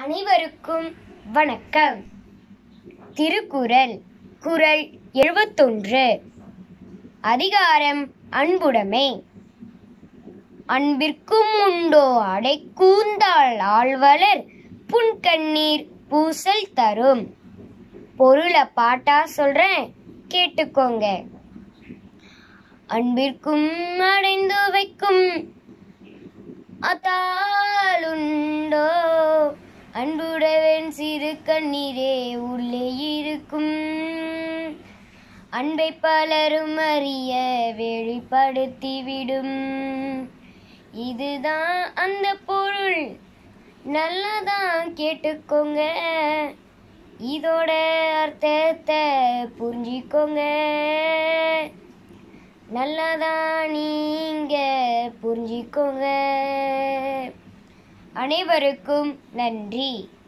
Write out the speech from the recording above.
அனைவருக்கும் வணக்கம் திருக்குறள் குறள் எழுபத்தொன்று அதிகாரம் அன்புடைமை அன்பிற்கும் உண்டோ அடைக்கூந்தாள் ஆழ்வலர் புன்கண்ணீர் பூசல் தரும் பொருளை பாட்டா சொல்றேன் கேட்டுக்கோங்க அன்பிற்கும் அடைந்து வைக்கும் அத்தாளுண்டோ அன்புடையவன் சிறு கண்ணீரே உள்ளே இருக்கும் அன்பை பலரும் அறிய வெளிப்படுத்திவிடும் இதுதான் அந்த பொருள் நல்லதான் கேட்டுக்கோங்க இதோட அர்த்தத்தை புரிஞ்சிக்கோங்க நல்லதா நீங்க புரிஞ்சிக்கோங்க அனைவருக்கும் நன்றி